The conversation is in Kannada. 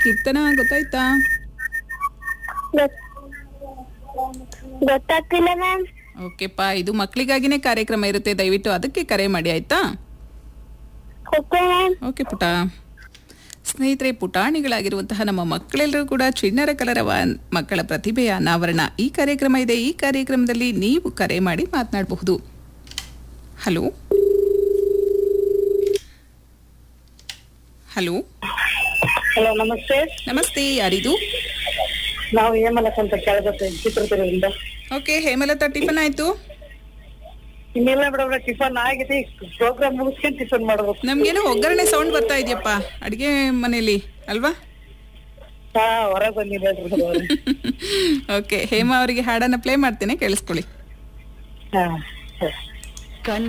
ಕೀರ್ತನ ಗೊತ್ತಾಯ್ತಾ ಗೊತ್- ಗೊತ್ತಾಗ್ತಿಲ್ಲ ಮ್ಯಾಮ್ ಓಕೆಪ್ಪ ಇದು ಮಕ್ಕಳಿಗಾಗಿನೇ ಕಾರ್ಯಕ್ರಮ ಇರುತ್ತೆ ದಯವಿಟ್ಟು ಅದಕ್ಕೆ ಕರೆ ಮಾಡಿ ಆಯ್ತಾ ಓಕೆ ಮ್ಯಾಮ್ ಓಕೆ ಪುಟ ಸ್ನೇಹಿತರೆ ಪುಟಾಣಿಗಳಾಗಿರುವಂತಹ ನಮ್ಮ ಮಕ್ಕಳೆಲ್ಲರೂ ಕೂಡ ಚಿಣ್ಣರ ಕಲರವ ಮಕ್ಕಳ ಪ್ರತಿಭೆಯ ಅನಾವರಣ ಈ ಕಾರ್ಯಕ್ರಮ ಇದೆ ಈ ಕಾರ್ಯಕ್ರಮದಲ್ಲಿ ನೀವು ಕರೆ ಮಾಡಿ ಮಾತನಾಡಬಹುದು ಹಲೋ ಹಲೋ ಹಲೋ ನಮಸ್ತೆ ನಮಸ್ತೆ ಯಾರಿದು ನಾವು ಹೇಮಲತ್ ಅಂತ ಕೆಳಗತ್ತೆ ಚಿತ್ರದುರ್ಗದಿಂದ ಓಕೆ ಹೇಮಲತಾ ಟಿಫನ್ ಆಯ್ತು ಇನ್ನೆಲ್ಲ ಬಿಡಬ್ರ ಟಿಫನ್ ಆಗಿದೆ ಪ್ರೋಗ್ರಾಮ್ ಮುಗಿಸ್ಕೊಂಡು ಟಿಫನ್ ಮಾಡ್ಬೇಕು ನಮ್ಗೇನೋ ಒಗ್ಗರಣೆ ಸೌಂಡ್ ಬರ್ತಾ ಇದೆಯಪ್ಪ ಅಡಿಗೆ ಮನೆಯಲ್ಲಿ ಅಲ್ವಾ ಹಾ ಹೊರಗ್ ಬಂದಿದೆ ಓಕೆ ಹೇಮಾ ಅವರಿಗೆ ಹಾಡನ್ನ ಪ್ಲೇ ಮಾಡ್ತೇನೆ ಕೇಳಿಸ್ಕೊಳ್ಳಿ ಹಾ